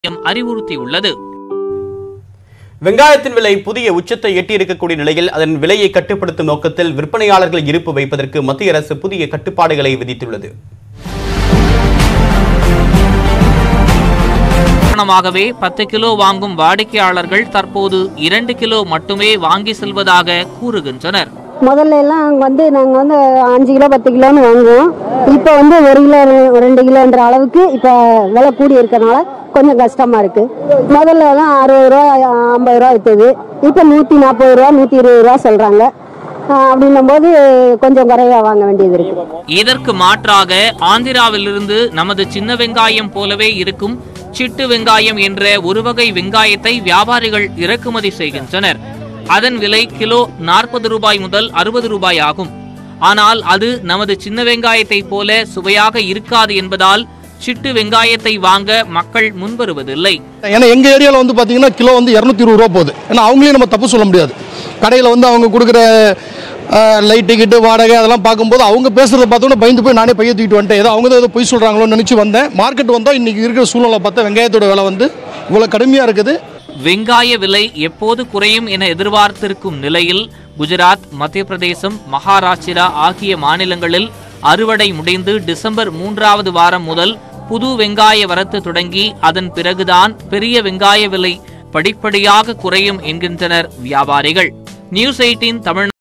அறிவுறுத்தியுள்ளது வெங்காயத்தின் விலை புதிய உச்சத்தை எட்டியிருக்கக்கூடிய நிலையில் அதன் விலையை கட்டுப்படுத்தும் நோக்கத்தில் விற்பனையாளர்கள் இருப்பு வைப்பதற்கு மத்திய அரசு புதிய கட்டுப்பாடுகளை விதித்துள்ளது காரணமாகவே பத்து கிலோ வாங்கும் வாடிக்கையாளர்கள் தற்போது இரண்டு கிலோ மட்டுமே வாங்கி செல்வதாக கூறுகின்றனர் முதல்ல எல்லாம் வந்து நாங்கள் வந்து அஞ்சு கிலோ பத்து கிலோன்னு வாங்குவோம் இப்போ வந்து ஒரு கிலோ ரெண்டு கிலோன்ற அளவுக்கு இப்போ விலை கூடி இருக்கறனால கொஞ்சம் கஷ்டமா இருக்கு முதல்ல எல்லாம் அறுபது ரூபா ஐம்பது ரூபா விற்றுது இப்போ நூற்றி நாற்பது ரூபா நூற்றி இருபது ரூபா சொல்கிறாங்க அப்படின்னும் போது கொஞ்சம் குறைவா வாங்க வேண்டியது இருக்கு இதற்கு மாற்றாக ஆந்திராவிலிருந்து நமது சின்ன வெங்காயம் போலவே இருக்கும் சிட்டு வெங்காயம் என்ற ஒரு வகை வெங்காயத்தை வியாபாரிகள் இறக்குமதி செய்கின்றனர் அதன் விலை கிலோ நாற்பது ரூபாய் முதல் அறுபது ரூபாய் ஆகும் ஆனால் அது நமது சின்ன வெங்காயத்தைப் போல சுவையாக இருக்காது என்பதால் சிட்டு வெங்காயத்தை வாங்க மக்கள் முன்வருவதில்லை ஏன்னா எங்கள் ஏரியாவில் வந்து பார்த்தீங்கன்னா கிலோ வந்து இரநூத்தி இருபது ரூபா போகுது ஏன்னா அவங்களையும் நம்ம தப்பு சொல்ல முடியாது கடையில் வந்து அவங்க கொடுக்குற லைட் டிக்கெட்டு வாடகை அதெல்லாம் பார்க்கும்போது அவங்க பேசுகிறத பார்த்தோன்னா பயந்து போய் நானே பைய தூக்கிட்டு வந்துட்டேன் ஏதோ அவங்க தான் ஏதோ பொய் சொல்கிறாங்களோன்னு நினச்சி வந்தேன் மார்க்கெட் வந்தால் இன்றைக்கி இருக்கிற சூழ்நிலை பார்த்தா வெங்காயத்தோட விலை வந்து இவ்வளோ கடுமையாக இருக்குது வெங்காய விலை எப்போது குறையும் என எதிர்பார்த்திருக்கும் நிலையில் குஜராத் மத்திய பிரதேசம் மகாராஷ்டிரா ஆகிய மாநிலங்களில் அறுவடை முடிந்து டிசம்பர் மூன்றாவது வாரம் முதல் புது வெங்காய வரத்து தொடங்கி அதன் பிறகுதான் பெரிய வெங்காய விலை படிப்படியாக குறையும் என்கின்றனர் வியாபாரிகள் நியூஸ் எயிட்டின் தமிழ்